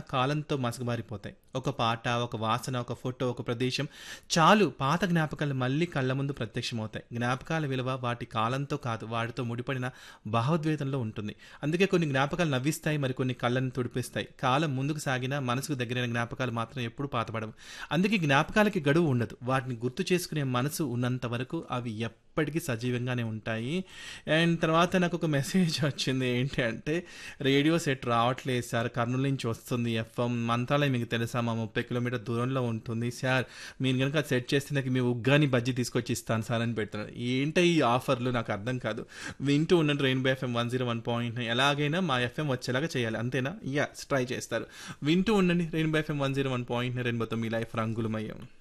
కాలంతో మసకబారిపోతాయి ఒక పాట ఒక వాసన ఒక ఫోటో ఒక ప్రదేశం చాలు పాత జ్ఞాపకాలు మళ్ళీ కళ్ళ ముందు ప్రత్యక్షమవుతాయి జ్ఞాపకాల విలువ వాటి కాలంతో కాదు వాటితో ముడిపడిన భావోద్వేతంలో ఉంటుంది అందుకే కొన్ని జ్ఞాపకాలు నవ్విస్తాయి మరి కొన్ని కళ్ళని తుడిపిస్తాయి కాలం ముందుకు సాగినా మనసుకు దగ్గరైన జ్ఞాపకాలు మాత్రం ఎప్పుడు పాతపడవు అందుకే జ్ఞాపకాలకి గడువు ఉండదు వాటిని గుర్తు చేసుకునే మనసు ఉన్నంత వరకు అవి ఎప్పటికీ సజీవంగానే ఉంటాయి అండ్ తర్వాత నాకు ఒక మెసేజ్ వచ్చింది ఏంటి అంటే రేడియో సెట్ రావట్లేదు సార్ కర్నూలు నుంచి వస్తుంది ఎఫ్ఎం మంత్రాలయం మీకు తెలుసా మా ముప్పై కిలోమీటర్ దూరంలో ఉంటుంది సార్ మీరు కనుక సెట్ చేస్తే నాకు మీ ఉగ్గాని బజ్జీ తీసుకొచ్చి ఇస్తాను సార్ అని పెడుతున్నారు ఏంటి ఈ ఆఫర్లు నాకు అర్థం కాదు వింటూ ఉండండి rainbow FM one zero one point ఎలాగైనా మా ఎఫ్ఎం వచ్చేలాగా చేయాలి అంతేనా యా ట్రై చేస్తారు వింటూ ఉండండి rainbow FM one zero one point రెయిన్బోతో మీ లైఫ్ రంగులమయ్యాం